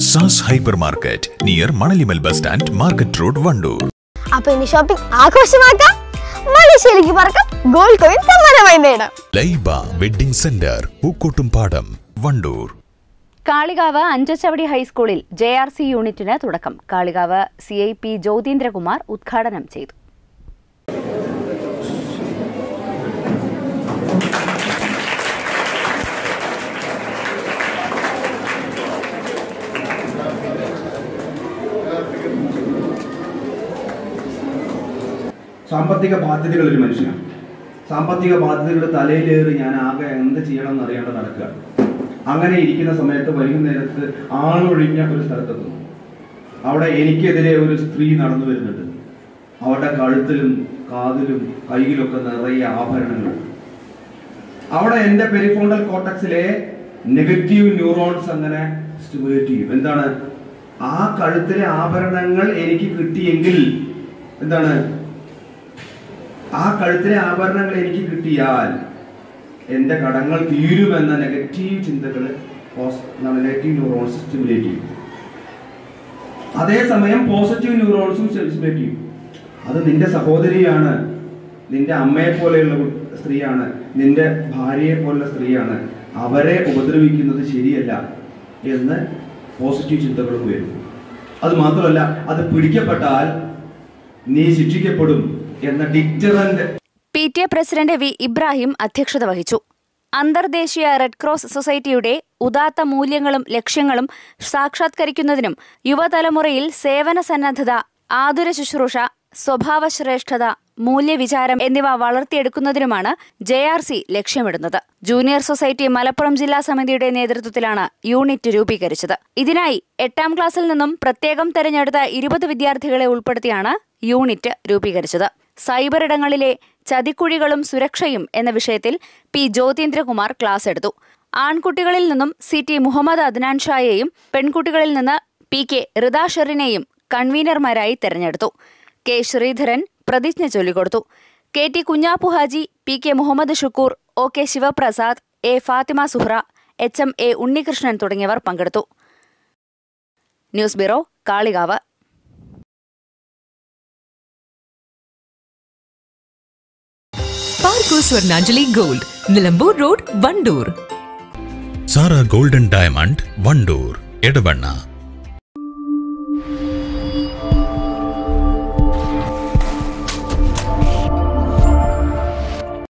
സാസ് hyper market near Manalimal bus stand market road Wandoor അപ്പൊ ഇനി shopping ആഘോഷമാക്കാം മലേഷ്യയിലേക്ക് പറക്കാം ഗോൾഡ് കോയിൻ സമ്മാനമായി നേടാം ലൈബ വെഡിംഗ് സെന്റർ പൂക്കോട്ടുംപാടം വണ്ടൂർ കാളികാവ് അഞ്ചച്ചവടി ഹൈസ്കൂളിൽ ജെ ആർ സി യൂണിറ്റിന് തുടക്കം Kalikavu C I P Jyothindrakumar ഉദ്ഘാടനം ചെയ്തു സാമ്പത്തിക ബാധ്യതകൾ ഒരു മനുഷ്യനാണ് സാമ്പത്തിക ബാധ്യതകളുടെ തലയിലേറി ഞാൻ ആകെ എന്ത് ചെയ്യണം എന്ന് അറിയാണ്ട് നടക്കുക അങ്ങനെ ഇരിക്കുന്ന സമയത്ത് വൈകുന്നേരത്ത് ആളൊഴിഞ്ഞ ഒരു സ്ഥലത്തെത്തുന്നു അവിടെ എനിക്കെതിരെ ഒരു സ്ത്രീ നടന്നു വരുന്നുണ്ട് അവരുടെ കഴുത്തിലും കാതിലും കയ്യിലൊക്കെ നിറയെ ആഭരണങ്ങൾ അവിടെ എന്റെ പെരിഫോണ്ടൽ കോട്ടക്സിലെ നെഗറ്റീവ് ന്യൂറോൺസ് അങ്ങനെ സ്റ്റിമുലേറ്റ് ചെയ്യും എന്താണ് ആ കഴുത്തിലെ ആഭരണങ്ങൾ എനിക്ക് കിട്ടിയെങ്കിൽ എന്താണ് ആ കഴുത്തിലെ ആഭരണങ്ങൾ എനിക്ക് കിട്ടിയാൽ എന്റെ കടങ്ങൾ തീരുമെന്ന നെഗറ്റീവ് ചിന്തകൾ നെഗറ്റീവ് ന്യൂറോൺസ് സ്റ്റിമുലേറ്റ് ചെയ്യും അതേസമയം പോസിറ്റീവ് ന്യൂറോൺസും സ്റ്റിമുലേറ്റ് ചെയ്യും അത് നിന്റെ സഹോദരിയാണ് നിന്റെ അമ്മയെ പോലെയുള്ള കു- സ്ത്രീയാണ് നിന്റെ ഭാര്യയെ പോലുള്ള സ്ത്രീയാണ് അവരെ ഉപദ്രവിക്കുന്നത് ശരിയല്ല എന്ന് പോസിറ്റീവ് ചിന്തകളും വരും അത് മാത്രമല്ല അത് പിടിക്കപ്പെട്ടാൽ നീ ശിക്ഷിക്കപ്പെടും എന്ന deterrent P T A president V Ibrahim അധ്യക്ഷത വഹിച്ചു അന്തർദേശീയ റെഡ് ക്രോസ് സൊസൈറ്റിയുടെ ഉദാത്ത മൂല്യങ്ങളും ലക്ഷ്യങ്ങളും സാക്ഷാത്കരിക്കുന്നതിനും യുവതലമുറയിൽ സേവന സന്നദ്ധത ആതുര ശുശ്രൂഷ സ്വഭാവശ്രേഷ്ഠത മൂല്യവിചാരം എന്നിവ വളർത്തിയെടുക്കുന്നതിനുമാണ് ജെ ആർ സി ലക്ഷ്യമിടുന്നത് ജൂനിയർ സൊസൈറ്റി മലപ്പുറം ജില്ലാ സമിതിയുടെ നേതൃത്വത്തിലാണ് യൂണിറ്റ് രൂപീകരിച്ചത് ഇതിനായി എട്ടാം ക്ലാസ്സിൽ നിന്നും പ്രത്യേകം തെരഞ്ഞെടുത്ത ഇരുപത് വിദ്യാർത്ഥികളെ ഉൾപ്പെടുത്തിയാണ് യൂണിറ്റ് രൂപീകരിച്ചത് സൈബർ ഇടങ്ങളിലെ ചതിക്കുഴികളും സുരക്ഷയും എന്ന വിഷയത്തിൽ പി ജ്യോതീന്ദ്രകുമാർ ക്ലാസ് എടുത്തു ആൺകുട്ടികളിൽ നിന്നും സി ടി മുഹമ്മദ് അദ്നാൻ ഷായെയും പെൺകുട്ടികളിൽ നിന്ന് പി കെ റിദ ഷെറിനെയും കൺവീനർമാരായി തെരഞ്ഞെടുത്തു കെ ശ്രീധരൻ പ്രതിജ്ഞ ചൊല്ലിക്കൊടുത്തു K T Kunhappu Haji P K Muhammad Shukkur O K Sivaprasad A Fathima Suhra H M A Unnikrishnan തുടങ്ങിയവർ പങ്കെടുത്തു news bureau Kalikavu Parco Swarnanjali gold Nilambur road Wandoor Sara golden diamond Wandoor Edavanna